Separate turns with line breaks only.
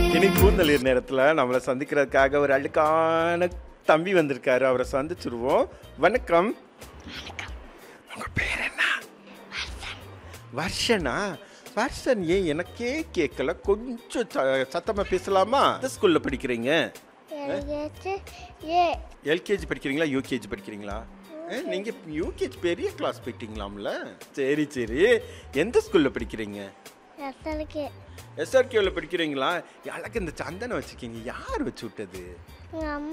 இனி கூந்தலிர் நேரத்தில் நம்மளை சந்திக்கிறதுக்காக ஒரு அழுக்கான தம்பி வந்திருக்காரு அவரை சந்திச்சிருவோம் வணக்கம் உங்க பேர் என்ன வர்ஷனா வர்ஷன் ஏன் எனக்கே கேட்கல கொஞ்சம் ச- சத்தமா பேசலாமா எந்த ஸ்கூல்ல படிக்கிறீங்க
எனக்கு ஏ
எல்கேஜி படிக்கிறீங்களா யூகேஜி படிக்கிறீங்களா ஏ, நீங்க யூகேஜி பெரிய கிளாஸ் போயிட்டீங்களாம்ல சரி சரி எந்த ஸ்கூல்ல படிக்கிறீங்க
எத்தனைக்கு
எஸ்ஆர்கேவில் படிக்கிறீங்களா எனக்கு இந்த சந்தனம் வச்சுக்கீங்க யார் வச்சு விட்டது
எங்கள் அம்மா